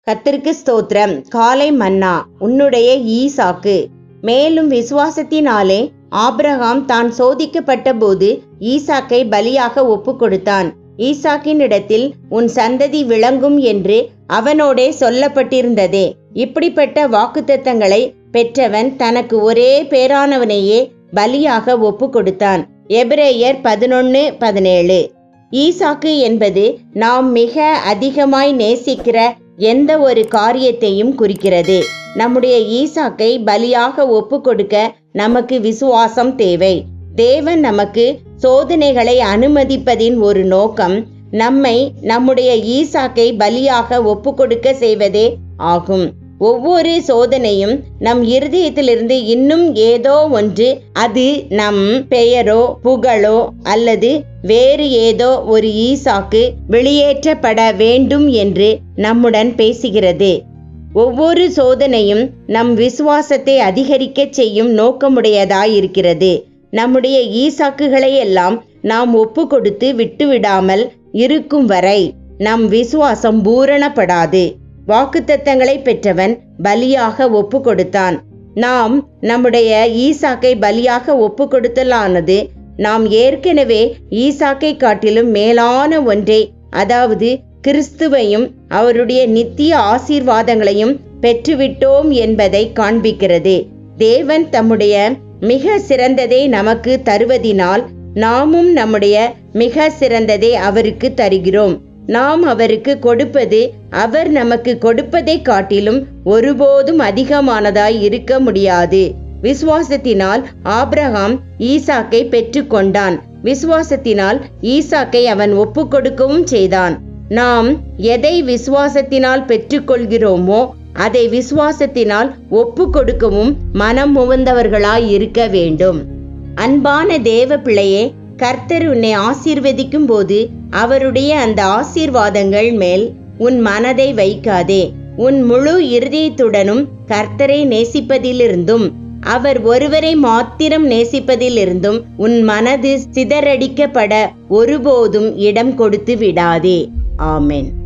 கத்திற்கு ஸ்தோத்திரம் காலை மன்னா உன்னுடைய ஈசாக்கு மேலும் விசுவாசத்தினாலே ஆபிரகாம் தான் சோதிக்கப்பட்ட போது ஈசாக்கை பலியாக ஒப்பு கொடுத்தான் ஈசாக்கினிடத்தில் உன் சந்ததி விளங்கும் என்று அவனோடே சொல்லப்பட்டிருந்ததே இப்படிப்பட்ட வாக்குத்தத்தங்களை பெற்றவன் தனக்கு ஒரே பேரானவனையே பலியாக ஒப்பு கொடுத்தான் எபிரேயர் பதினொன்னு பதினேழு ஈசாக்கு என்பது நாம் மிக அதிகமாய் நேசிக்கிற எந்த ஒரு காரியத்தையும் குறிக்கிறது நம்முடைய ஈசாக்கை பலியாக ஒப்பு கொடுக்க நமக்கு விசுவாசம் தேவை தேவன் நமக்கு சோதனைகளை அனுமதிப்பதின் ஒரு நோக்கம் நம்மை நம்முடைய ஈசாக்கை பலியாக ஒப்பு கொடுக்க செய்வதே ஆகும் ஒவ்வொரு சோதனையும் நம் இருதயத்திலிருந்து இன்னும் ஏதோ ஒன்று அது நம் பெயரோ புகழோ அல்லது வேறு ஏதோ ஒரு ஈசாக்கு வெளியேற்றப்பட வேண்டும் என்று நம்முடன் பேசுகிறது ஒவ்வொரு சோதனையும் நம் விசுவாசத்தை அதிகரிக்க செய்யும் நோக்கமுடையதாயிருக்கிறது நம்முடைய ஈசாக்குகளை எல்லாம் நாம் ஒப்பு கொடுத்து விட்டுவிடாமல் இருக்கும் வரை நம் விசுவாசம் பூரணப்படாது வாக்குத்தத்தங்களை பெற்றவன் பலியாக ஒப்பு கொடுத்தான் நாம் நம்முடைய ஈசாக்கை பலியாக ஒப்பு கொடுத்தலானது நாம் ஏற்கனவே ஈசாக்கை காட்டிலும் மேலான ஒன்றை அதாவது கிறிஸ்துவையும் அவருடைய நித்திய ஆசீர்வாதங்களையும் பெற்றுவிட்டோம் என்பதை காண்பிக்கிறது தேவன் தம்முடைய மிக சிறந்ததை நமக்கு தருவதினால் நாமும் நம்முடைய மிக சிறந்ததை அவருக்கு தருகிறோம் நாம் அவருக்கு கொடுப்பது அவர் நமக்கு கொடுப்பதை காட்டிலும் ஒருபோதும் அதிகமானதாய் இருக்க முடியாது விசுவாசத்தினால் ஆபிரகாம் ஈசாக்கை பெற்றுக்கொண்டான் விசுவாசத்தினால் ஈசாக்கை அவன் ஒப்பு கொடுக்கவும் செய்தான் நாம் எதை விசுவாசத்தினால் பெற்றுக்கொள்கிறோமோ அதை விசுவாசத்தினால் ஒப்பு கொடுக்கவும் மனம் முவந்தவர்களாய் இருக்க வேண்டும் அன்பான தேவ பிள்ளையே கர்த்தர் உன்னை ஆசீர்வதிக்கும் போது அவருடைய அந்த ஆசீர்வாதங்கள் மேல் உன் மனதை வைக்காதே உன் முழு இருதயத்துடனும் கர்த்தரை நேசிப்பதிலிருந்தும் அவர் ஒருவரை மாத்திரம் நேசிப்பதிலிருந்தும் உன் மனது சிதறடிக்கப்பட ஒருபோதும் இடம் கொடுத்து விடாதே ஆமென்